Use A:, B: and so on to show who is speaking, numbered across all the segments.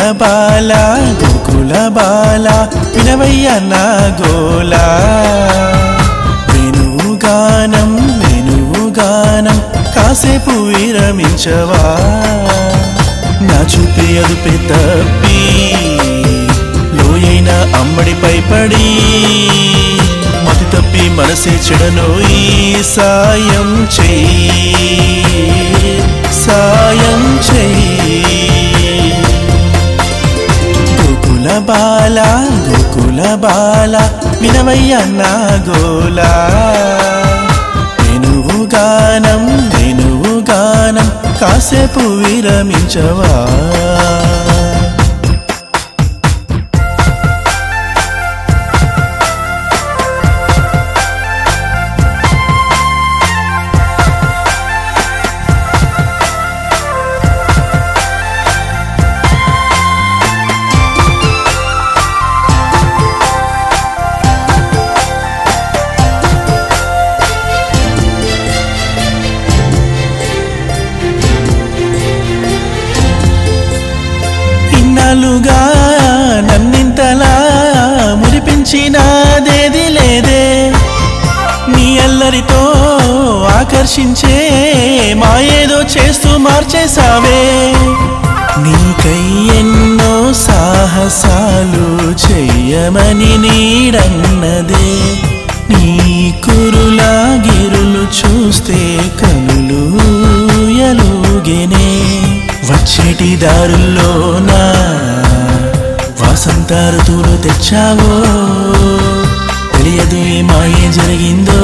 A: బాల గోకుల బాల వినవయ్య నా గోలా వేణువు గానం వేణువు గానం కాసేపు విరమించవా నా చూపే అదుపే తప్పి లోయైన అమ్మడిపై పడి మతి తప్పి మనసే చెడలో ఈ సాయం చెయ్యి సాయం చెయ్యి గోకుల బాల గోకుల బాల వినవయ్య నా గోలా వెనువు గానం వెనువు గానం కాసేపు విరమించవా ఇన్నాళ్ళుగా నన్నింతలా మురిపించినాదేది లేదే నీ అల్లరితో ఆకర్షించే మాయేదో చేస్తూ మార్చేసావే నీకై ఎన్నో సాహసాలు చెయ్యమని నీడన్నదే నీ కురులా గిరులు చూస్తే కనులు ఎలుగెనే వచ్చేటి దారుల్లోనా వాసంత ఋతువులు తెచ్చావో తెలియదు ఏ మాయే జరిగిందో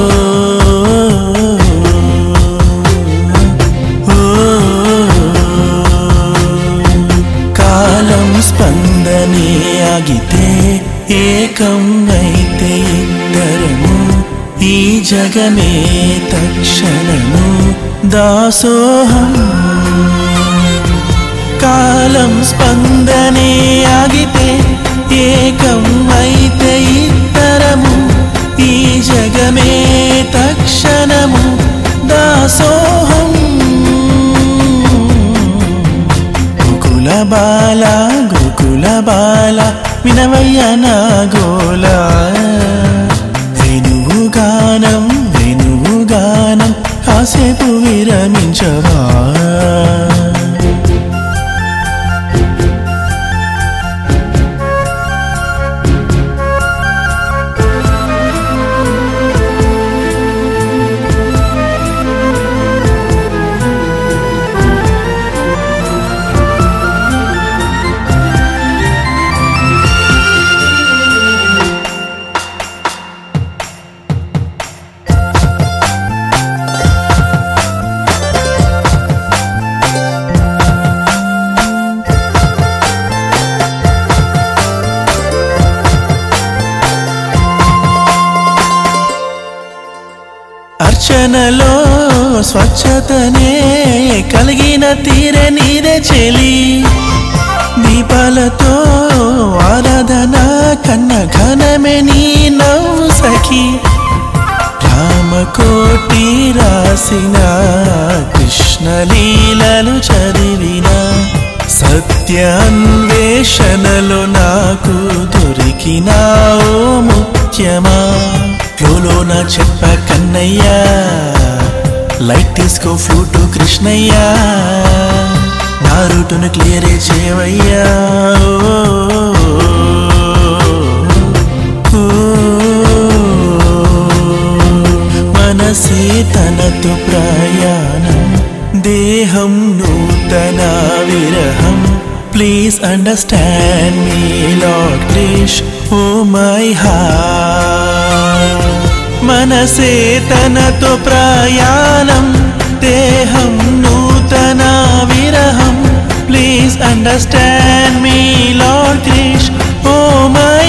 A: ఓ, కాలం స్పందనే ఆగితే ఏకం అయితే ఇద్దరము ఈ జగమే తక్షణము దాసోహం కాలం స్పందనే ఆగితే ఏకం అయితే ఇద్దరము ఈ జగమే తక్షణము దాసోహం గోకుల బాల గోకుల బాల వినవయ్య నా గోలా వేణువు గానం వేణువు గానం కాసేపు విరమించవా అర్చనలో స్వచ్ఛతనే కలిగిన తీరే నీదే చెలి దీపాలతో ఆరాధన కన్న ఘనమే నీ నవ్వు సఖి రామకోటి రాసిన కృష్ణలీలలు చదివిన సత్య అన్వేషణలో నాకు దొరికిన ఓ ముఖ్యమా ఫ్లోలోన చెప్ప కన్నయ్యా లైట్ తీసుకో ఫ్లూటు కృష్ణయ్యా నా రూటును క్లియరే చేయవయ్యా ఓ, మనసే తనతో ప్రయాణం దేహం నూతన విరహం please understand me lord Krish oh my heart మనసే తనతో ప్రయాణం దేహం నూతన విరహం please understand me lord Krish oh my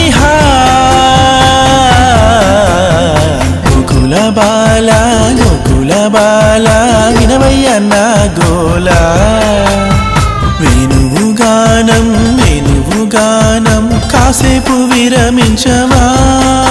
A: heart గోకుల బాల గోకుల బాల వినవయ్య నా గోలా వేణువు గానం వేణువు గానం కాసేపు విరమించవా